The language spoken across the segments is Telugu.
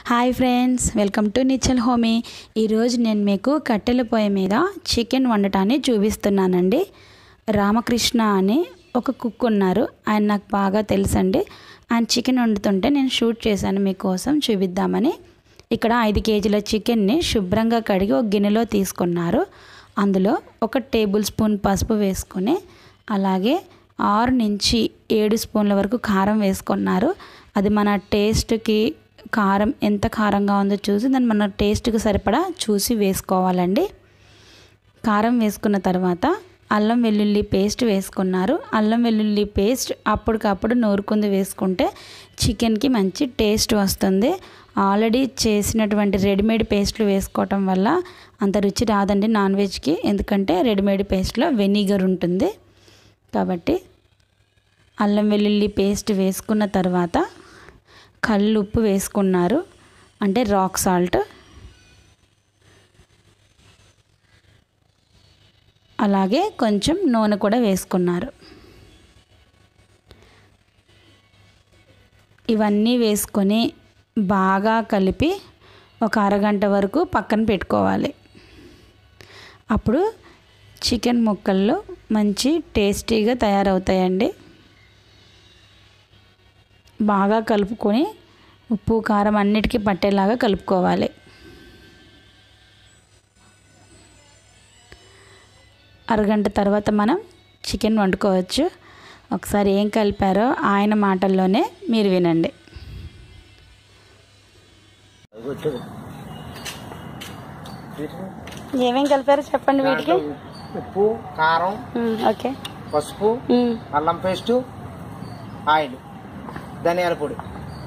హాయ్ ఫ్రెండ్స్ వెల్కమ్ టు నిచ్చల్ హోమీ ఈరోజు నేను మీకు కట్టెల పొయ్యి మీద చికెన్ వండటాన్ని చూపిస్తున్నానండి రామకృష్ణ అని ఒక కుక్ ఉన్నారు ఆయన నాకు బాగా తెలుసండి ఆయన చికెన్ వండుతుంటే నేను షూట్ చేశాను మీకోసం చూపిద్దామని ఇక్కడ ఐదు కేజీల చికెన్ని శుభ్రంగా కడిగి ఒక గిన్నెలో తీసుకున్నారు అందులో ఒక టేబుల్ స్పూన్ పసుపు వేసుకొని అలాగే ఆరు నుంచి ఏడు స్పూన్ల వరకు కారం వేసుకున్నారు అది మన టేస్ట్కి కారం ఎంత కారంగా ఉందో చూసి దాన్ని మన టేస్ట్కి సరిపడా చూసి వేసుకోవాలండి కారం వేసుకున్న తర్వాత అల్లం వెల్లుల్లి పేస్ట్ వేసుకున్నారు అల్లం వెల్లుల్లి పేస్ట్ అప్పటికప్పుడు నూరుకుంది వేసుకుంటే చికెన్కి మంచి టేస్ట్ వస్తుంది ఆల్రెడీ చేసినటువంటి రెడీమేడ్ పేస్ట్లు వేసుకోవటం వల్ల అంత రుచి రాదండి నాన్ వెజ్కి ఎందుకంటే రెడీమేడ్ పేస్ట్లో వెనిగర్ ఉంటుంది కాబట్టి అల్లం వెల్లుల్లి పేస్ట్ వేసుకున్న తర్వాత కళ్ళు ఉప్పు వేసుకున్నారు అంటే రాక్ సాల్ట్ అలాగే కొంచెం నూనె కూడా వేసుకున్నారు ఇవన్నీ వేసుకొని బాగా కలిపి ఒక అరగంట వరకు పక్కన పెట్టుకోవాలి అప్పుడు చికెన్ ముక్కల్లో మంచి టేస్టీగా తయారవుతాయండి బాగా కలుపుకొని ఉప్పు కారం అన్నిటికీ పట్టేలాగా కలుపుకోవాలి అరగంట తర్వాత మనం చికెన్ వండుకోవచ్చు ఒకసారి ఏం కలిపారో ఆయన మాటల్లోనే మీరు వినండి ఏమేం కలిపారో చెప్పండి వీటికి ఉప్పు కారం ఓకే పసుపు అల్లం పేస్టు ఆయిల్ ధనియాల పొడి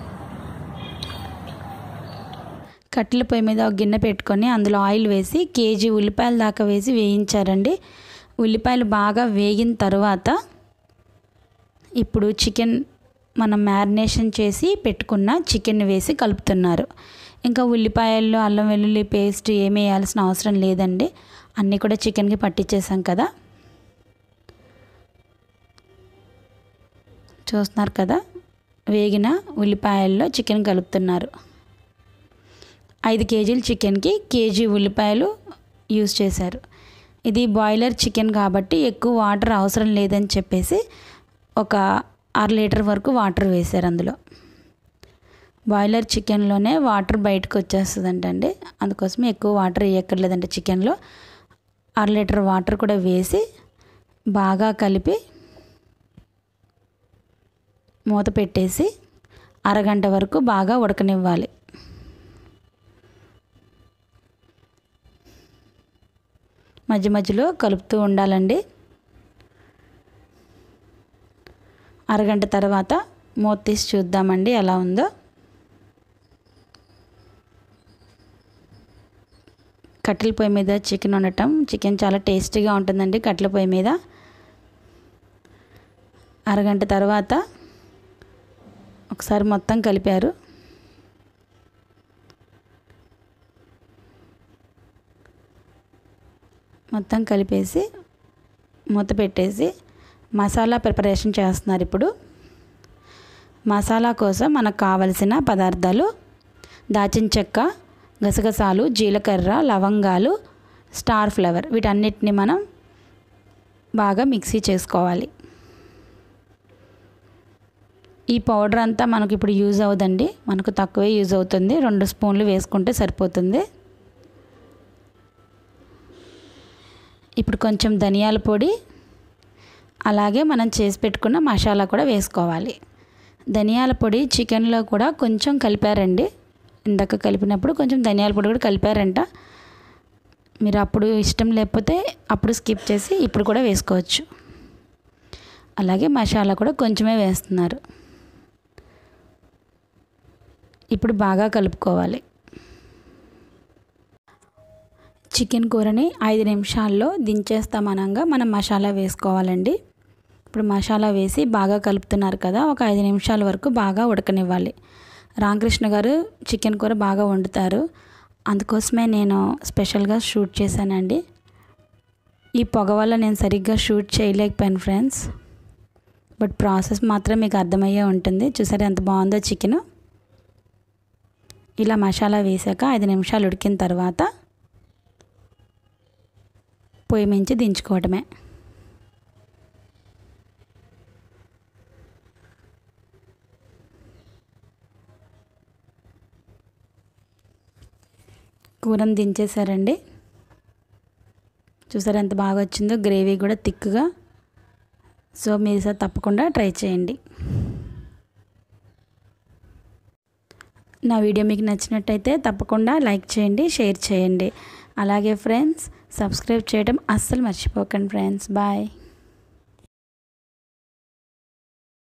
కట్టెల పొయ్యి మీద ఒక గిన్నె పెట్టుకొని అందులో ఆయిల్ వేసి కేజీ ఉల్లిపాయల దాకా వేసి వేయించారండి ఉల్లిపాయలు బాగా వేగిన తర్వాత ఇప్పుడు చికెన్ మనం మ్యారినేషన్ చేసి పెట్టుకున్న చికెన్ వేసి కలుపుతున్నారు ఇంకా ఉల్లిపాయల్లో అల్లం వెల్లుల్లి పేస్ట్ ఏమీ వేయాల్సిన అవసరం లేదండి అన్నీ కూడా చికెన్కి పట్టించేసాం కదా చూస్తున్నారు కదా వేగిన ఉల్లిపాయల్లో చికెన్ కలుపుతున్నారు ఐదు కేజీల చికెన్కి కేజీ ఉల్లిపాయలు యూజ్ చేశారు ఇది బాయిలర్ చికెన్ కాబట్టి ఎక్కువ వాటర్ అవసరం లేదని చెప్పేసి ఒక అర లీటర్ వరకు వాటర్ వేశారు అందులో బాయిలర్ చికెన్లోనే వాటర్ బయటకు వచ్చేస్తుందంటండి అందుకోసం ఎక్కువ వాటర్ వేయక్కర్లేదంట చికెన్లో అర లీటర్ వాటర్ కూడా వేసి బాగా కలిపి మూత పెట్టేసి అరగంట వరకు బాగా ఉడకనివ్వాలి మధ్య మధ్యలో కలుపుతూ ఉండాలండి అరగంట తర్వాత మూత తీసి చూద్దామండి ఎలా ఉందో కట్టెల పొయ్యి మీద చికెన్ వండటం చికెన్ చాలా టేస్టీగా ఉంటుందండి కట్టెల పొయ్యి మీద అరగంట తర్వాత ఒకసారి మొత్తం కలిపారు మొత్తం కలిపేసి మూత పెట్టేసి మసాలా ప్రిపరేషన్ చేస్తున్నారు ఇప్పుడు మసాలా కోసం మనకు కావలసిన పదార్థాలు దాచిన చెక్క గసగసాలు జీలకర్ర లవంగాలు స్టార్ ఫ్లవర్ వీటన్నిటిని మనం బాగా మిక్సీ చేసుకోవాలి ఈ పౌడర్ అంతా మనకు ఇప్పుడు యూజ్ అవుదండి మనకు తక్కువే యూజ్ అవుతుంది రెండు స్పూన్లు వేసుకుంటే సరిపోతుంది ఇప్పుడు కొంచెం ధనియాల పొడి అలాగే మనం చేసి పెట్టుకున్న మసాలా కూడా వేసుకోవాలి ధనియాల పొడి చికెన్లో కూడా కొంచెం కలిపారండి ఇందాక కలిపినప్పుడు కొంచెం ధనియాల పొడి కూడా కలిపారంట మీరు అప్పుడు ఇష్టం లేకపోతే అప్పుడు స్కిప్ చేసి ఇప్పుడు కూడా వేసుకోవచ్చు అలాగే మసాలా కూడా కొంచెమే వేస్తున్నారు ఇప్పుడు బాగా కలుపుకోవాలి చికెన్ కూరని ఐదు నిమిషాల్లో దించేస్తామనగా మనం మసాలా వేసుకోవాలండి ఇప్పుడు మసాలా వేసి బాగా కలుపుతున్నారు కదా ఒక ఐదు నిమిషాల వరకు బాగా ఉడకనివ్వాలి రామకృష్ణ గారు చికెన్ కూర బాగా వండుతారు అందుకోసమే నేను స్పెషల్గా షూట్ చేశానండి ఈ పొగ వల్ల నేను సరిగ్గా షూట్ చేయలేకపోయాను ఫ్రెండ్స్ బట్ ప్రాసెస్ మాత్రం మీకు అర్థమయ్యే ఉంటుంది చూసారు ఎంత బాగుందో చికెన్ ఇలా మసాలా వేసాక ఐదు నిమిషాలు ఉడికిన తర్వాత పొయ్యి మించి దించుకోవటమే కూరని దించేసారండి చూసారా ఎంత బాగా వచ్చిందో గ్రేవీ కూడా థిక్గా సో మీరు సార్ తప్పకుండా ట్రై చేయండి నా వీడియో మీకు నచ్చినట్టయితే తప్పకుండా లైక్ చేయండి షేర్ చేయండి అలాగే ఫ్రెండ్స్ సబ్స్క్రైబ్ చేయడం అస్సలు మర్చిపోకండి ఫ్రెండ్స్ బాయ్